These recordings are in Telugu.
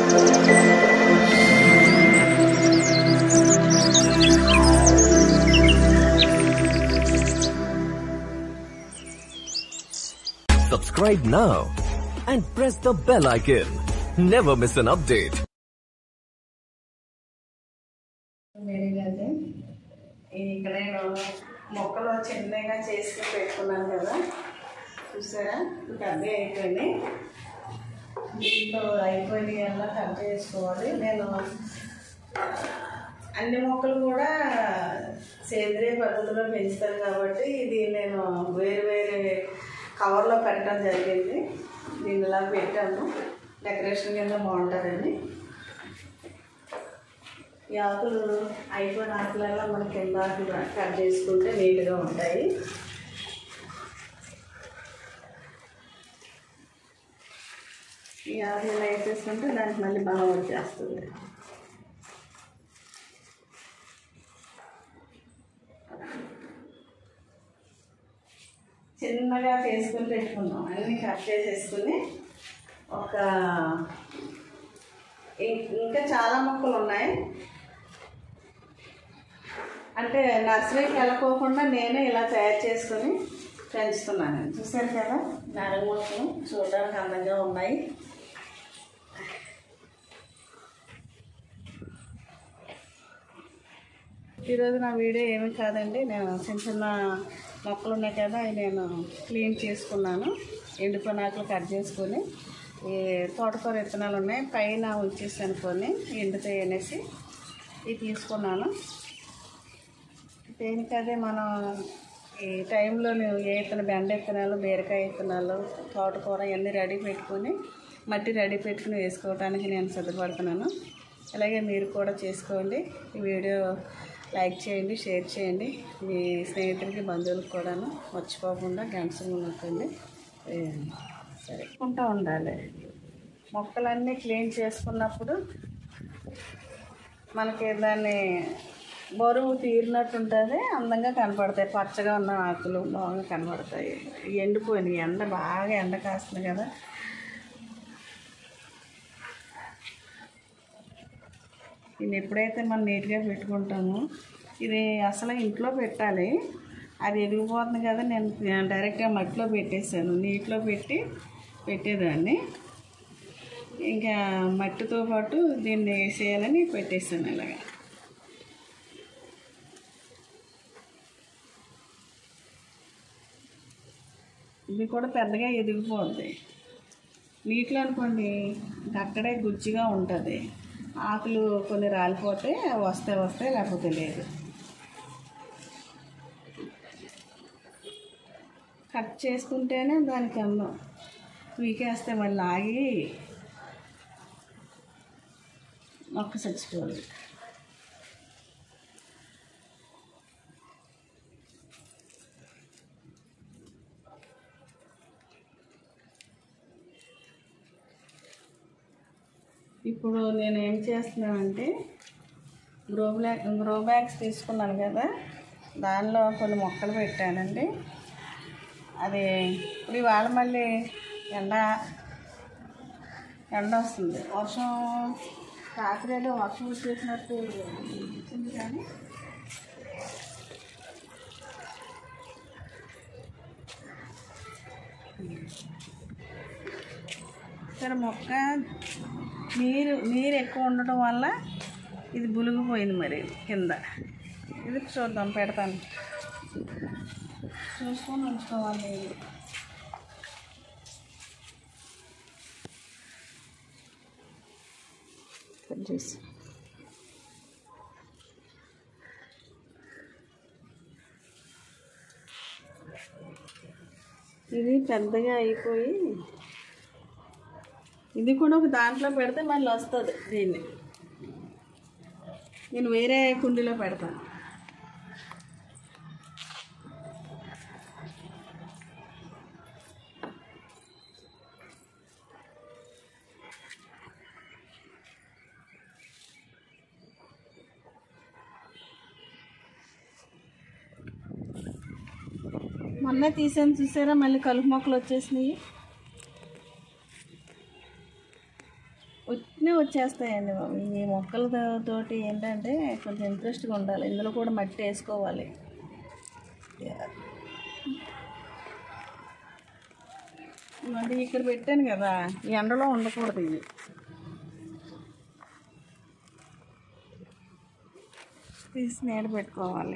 Subscribe now and press the bell icon. Never miss an update. వేరేగానే ఇక్కడ నేను మొక్కలు చిన్నగా చేసి పెట్టుకున్నాను కదా చూసారా ఇంకా అదే అయిపోయింది దీంట్లో అయిపోయినాయి అలా కట్ చేసుకోవాలి నేను అన్ని మొక్కలు కూడా సేంద్రియ పద్ధతిలో పెంచుతాను కాబట్టి ఇది నేను వేరు వేరే కవర్లో పెట్టడం జరిగింది దీన్ని ఇలా పెట్టాను డెకరేషన్ కింద బాగుంటుందని ఈ ఆకులు అయిపోయిన ఆకులలో మన కింద ఆకులు కట్ చేసుకుంటే నీట్గా ఉంటాయి ఈ ఆకులు ఇలా వేసేసుకుంటే దానికి మళ్ళీ బాగా వచ్చేస్తుంది చిన్నగా చేసుకుని పెట్టుకున్నాం అన్నీ కట్ చేసేసుకుని ఒక ఇం- ఇంకా చాలా మొక్కలు ఉన్నాయి అంటే నర్సరీకి వెళ్ళకోకుండా నేనే ఇలా తయారు చేసుకొని పెంచుతున్నాను చూసారు కదా నాలుగు మొక్కలు చూడడానికి అందంగా ఉన్నాయి ఈరోజు నా వీడియో ఏమీ కాదండి నేను చిన్న చిన్న మొక్కలు ఉన్నాయి కదా అవి నేను క్లీన్ చేసుకున్నాను ఎండిపోయిన ఆకులు కట్ చేసుకొని ఈ తోటకూర విత్తనాలు ఉన్నాయి పైన ఉంచేసి అనుకొని ఎండుతాయి అనేసి ఇవి తీసుకున్నాను దేనికదే మనం ఈ టైంలో నేను ఏ విత్తన బెండ విత్తనాలు బీరకాయ విత్తనాలు తోటకూర ఇవన్నీ రెడీ పెట్టుకొని మట్టి రెడీ పెట్టుకుని వేసుకోవడానికి నేను సిద్ధపడుతున్నాను అలాగే మీరు కూడా చేసుకోండి ఈ వీడియో లైక్ చేయండి షేర్ చేయండి మీ స్నేహితులకి బంధువులకు కూడాను మర్చిపోకుండా గంటలు నొక్కండి ఏ, సరే ఉంటా ఉండాలి మొక్కలన్నీ క్లీన్ చేసుకున్నప్పుడు మనకి దాన్ని బరువు తీరినట్టు ఉంటుంది అందంగా కనపడతాయి పచ్చగా ఉన్న ఆకులు బాగా కనపడతాయి ఎండిపోయినాయి ఎండ బాగా ఎండ కాస్తుంది కదా ఇది ఎప్పుడైతే మనం నీట్గా పెట్టుకుంటామో ఇది అసలు ఇంట్లో పెట్టాలి అది ఎదిగిపోతుంది కదా నేను నేను డైరెక్ట్గా మట్టిలో పెట్టేశాను నీటిలో పెట్టి పెట్టేదాన్ని ఇంకా మట్టితో పాటు దీన్ని వేసేయాలని పెట్టేసాను ఇలాగా ఇది కూడా పెద్దగా ఎదిగిపోద్ది నీటిలో అనుకోండి ఇంకా అక్కడే గుజ్జుగా ఉంటుంది ఆకులు కొన్ని రాలిపోతే వస్తే వస్తే లేకపోతే లేదు కట్ చేసుకుంటేనే దానికి అందం పీకేస్తే మళ్ళీ ఆగి మొక్క చచ్చిపోదు ఇప్పుడు నేను ఏం చేస్తున్నానంటే గ్రో బ్యాగ్ గ్రో బ్యాగ్స్ తీసుకున్నాను కదా దానిలో కొన్ని మొక్కలు పెట్టానండి అది ఇప్పుడు ఇవాళ మళ్ళీ ఎండ ఎండ వస్తుంది వర్షం రాత్రి ఏదో వర్షం వచ్చేసినట్టు వచ్చింది కానీ సరే మొక్క నీరు నీరు ఎక్కువ ఉండటం వల్ల ఇది బులుగుపోయింది మరి కింద ఇది చూద్దాం పెడతాను చూసుకొని ఉంచుకోవాలి ఇది కట్ చేసి ఇది పెద్దగా అయిపోయి ఇది కూడా ఒక దాంట్లో పెడితే మళ్ళీ వస్తుంది దీన్ని నేను వేరే కుండీలో పెడతాను మొన్న తీసాను చూసారా మళ్ళీ కలుపు మొక్కలు వచ్చేసినాయి ఉ- వెంటనే వచ్చేస్తాయండి బాబు. ఈ మొక్కలతో తోటి ఏంటంటే కొంచెం ఇంట్రెస్ట్గా ఉండాలి ఇందులో కూడా మట్టి వేసుకోవాలి మరి ఇక్కడ పెట్టాను కదా ఈ ఎండలో ఉండకూడదు ఇవి తీసి నీడ పెట్టుకోవాలి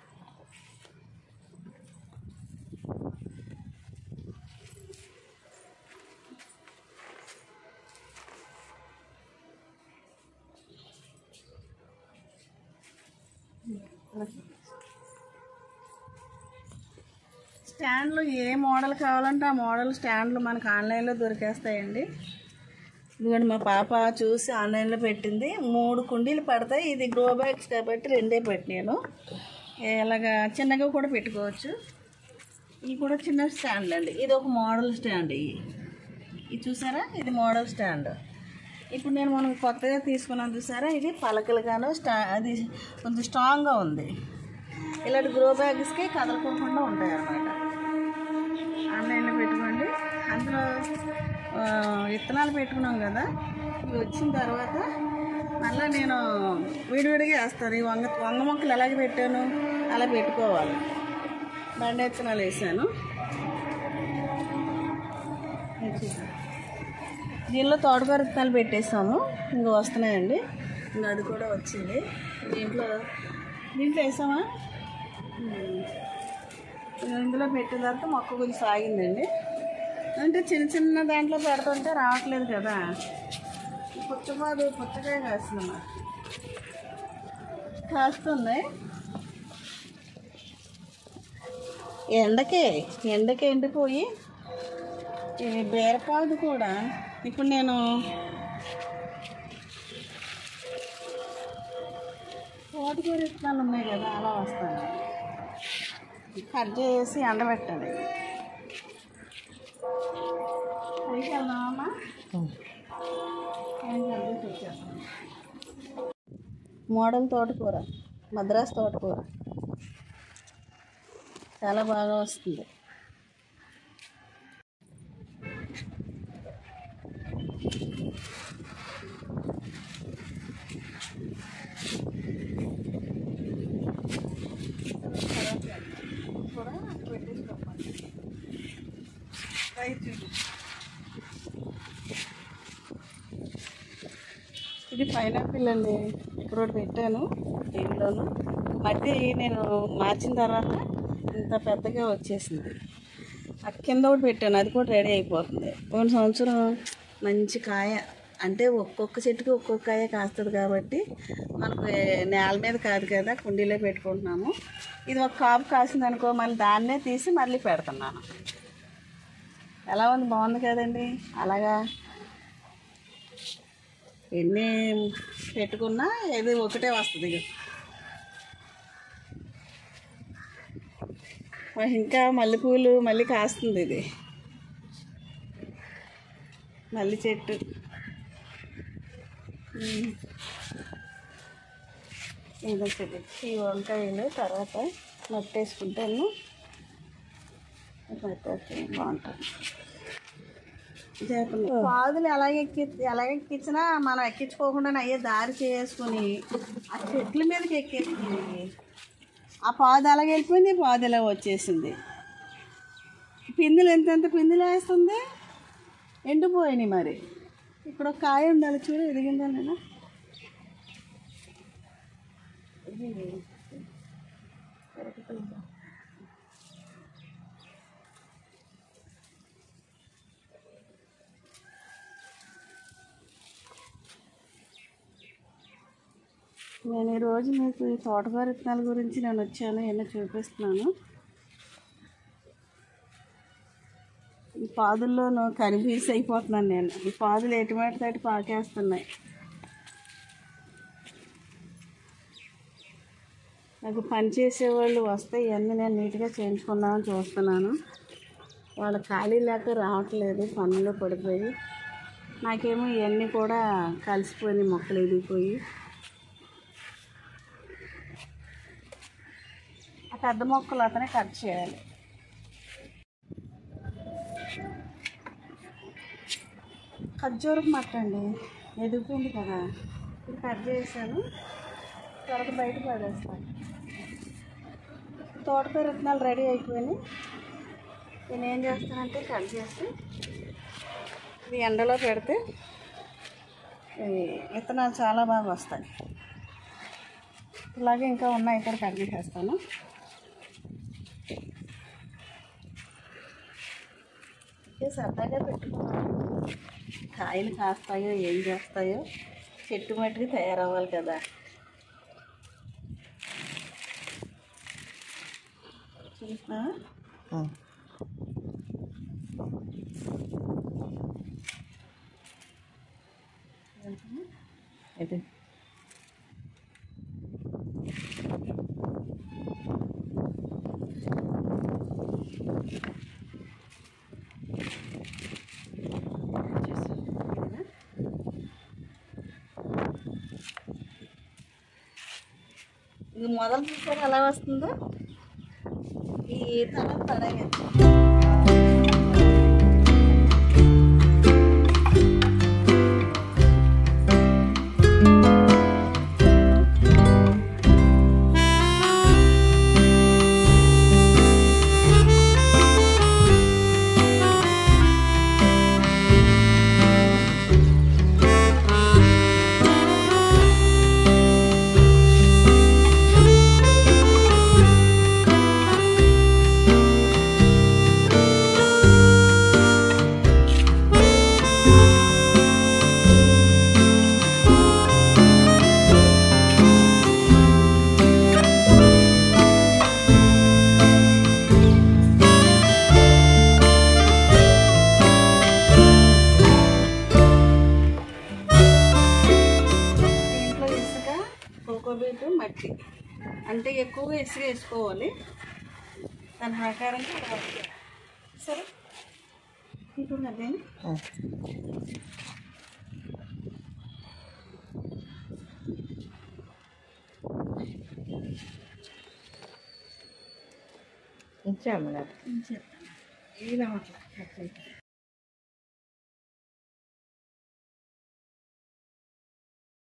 స్టాండ్లు ఏ మోడల్ కావాలంటే ఆ మోడల్ స్టాండ్లు మనకు ఆన్లైన్లో దొరికేస్తాయండి ఇదిగోండి మా పాప చూసి ఆన్లైన్లో పెట్టింది మూడు కుండీలు పడతాయి ఇది గ్రో బ్యాగ్స్ కాబట్టి రెండే పెట్టినాను ఇలాగా చిన్నగా కూడా పెట్టుకోవచ్చు ఇవి కూడా చిన్న స్టాండ్లు అండి ఇది ఒక మోడల్ స్టాండ్ ఇవి ఇది చూసారా ఇది మోడల్ స్టాండ్ ఇప్పుడు నేను మనం కొత్తగా తీసుకున్నాను చూసారా ఇది పలకలుగాను స్టా అది కొంచెం స్ట్రాంగ్గా ఉంది ఇలాంటి గ్రో బ్యాగ్స్కి కదలకోకుండా ఉంటాయి అన్నమాట ఆన్లైన్లో పెట్టుకోండి అందులో ఆ, విత్తనాలు పెట్టుకున్నాం కదా ఇవి వచ్చిన తర్వాత మళ్ళీ నేను విడివిడిగా వేస్తాను ఈ వంగ వంగ మొక్కలు ఎలాగ పెట్టాను అలా పెట్టుకోవాలి బండ విత్తనాలు వేసాను దీనిలో తోటకూర విత్తనాలు పెట్టేసాము ఇంకా వస్తున్నాయండి ఇంకా అది కూడా వచ్చింది దీంట్లో దీంట్లో వేసామా ఉమ్. ఇందులో పెట్టిన తర్వాత మొక్క కొంచెం సాగిందండి అంటే చిన్న చిన్న దాంట్లో పెడుతుంటే రావట్లేదు కదా పుచ్చపాదు పుచ్చకాయ కాస్తున్నామా కాస్తుంది ఎండకే ఎండకి ఎండిపోయి ఈ బీరపాదు కూడా ఇప్పుడు నేను తోటకూర విత్తనాలు ఉన్నాయి కదా అలా వస్తాను కట్ చేసి ఎండబెట్టాలి పైకి వెళ్దామమ్మా నేను జల్దీ తెచ్చేస్తాను. మోడల్ తోటకూర మద్రాస్ తోటకూర చాలా బాగా వస్తుంది కూడా పెట్టేసుకోవాలి రైట్ ఇది పైనాపిల్ అండి ఇక్కడ ఒకటి పెట్టాను దీనిలోను మట్టి నేను మార్చిన తర్వాత ఇంత పెద్దగా వచ్చేసింది ఆ కింద ఒకటి పెట్టాను అది కూడా రెడీ అయిపోతుంది పోయిన సంవత్సరం మంచి కాయ అంటే ఒక్కొక్క చెట్టుకి ఒక్కొక్క కాయ కాస్తుంది కాబట్టి మనకు నేల మీద కాదు కదా కుండీలో పెట్టుకుంటున్నాము ఇది ఒక కాపు కాసింది అనుకో మళ్ళీ దాన్నే తీసి మళ్ళీ పెడుతున్నాను ఎలా ఉంది బాగుంది కదండి అలాగా ఎన్ని పెట్టుకున్నా ఏది ఒకటే వస్తుంది ఇక. మరి ఇంకా మల్లెపూలు మళ్ళీ కాస్తుంది ఇది మల్లి చెట్టు ఉమ్. ఇదో చెట్టు ఈ వంకాయలు తర్వాత మట్టేసుకుంటాను పెట్టేస్తే బాగుంటుంది చేపలు పాదులు ఎలాగ ఎక్కి ఎలాగ ఎక్కించినా మనం ఎక్కించుకోకుండా అయ్యే దారి చేసుకుని ఆ చెట్ల మీదకి ఎక్కేసుకుని ఆ పాదు అలాగ వెళ్ళిపోయింది ఈ పాదు ఇలా వచ్చేసింది పిందులు ఎంతెంత పిందులు వేస్తుంది ఎండిపోయినాయి మరి ఇక్కడ ఒక కాయ ఉండాలి చూడు ఎదిగిందా నేను నేను ఈరోజు మీకు ఈ తోటకూర విత్తనాల గురించి నేను వచ్చాను ఎన్నో చూపిస్తున్నాను ఈ పాదుల్లోనూ కనిపీసి అయిపోతున్నాను నేను ఈ పాదులు ఎటువంటి తోటి పాకేస్తున్నాయి నాకు పని చేసేవాళ్ళు వస్తే ఇవన్నీ నేను నీట్గా చేయించుకుందామని చూస్తున్నాను వాళ్ళ ఖాళీ లేక రావట్లేదు పనుల్లో పడిపోయి నాకేమో ఇవన్నీ కూడా కలిసిపోయినాయి మొక్కలు ఎదిగిపోయి ఆ పెద్ద మొక్కలు అతనే కట్ చేయాలి ఖర్జూరపు మట్ట అండి ఎదిగిపోయింది కదా ఇది కట్ చేసాను తర్వాత బయట పడేస్తాను తోటకూర విత్తనాలు రెడీ అయిపోయినాయి నేను ఏం చేస్తానంటే కట్ చేసి ఇది ఎండలో పెడితే ఈ విత్తనాలు చాలా బాగా వస్తాయి ఇలాగే ఇంకా ఉన్నాయి ఇక్కడ కట్ చేసేస్తాను ఇక సరదాగా పెట్టుకున్నాను కాయలు కాస్తాయో ఏం చేస్తాయో చెట్టు మట్టుకు తయారవ్వాలి కదా చూసా ఇది ఇది మొదలు చూసాక ఎలా వస్తుందో ఈ తల పడగా దీంట్లో ఇసుక కోకోబీట్ మట్టి అంటే ఎక్కువగా ఇసుక వేసుకోవాలి దాని ప్రకారంగా ఇక్కడ వస్తుంది. సరే ఇప్పుడు అదే ఇచ్చాము కదా చెప్తాను ఇది రావట్లేదు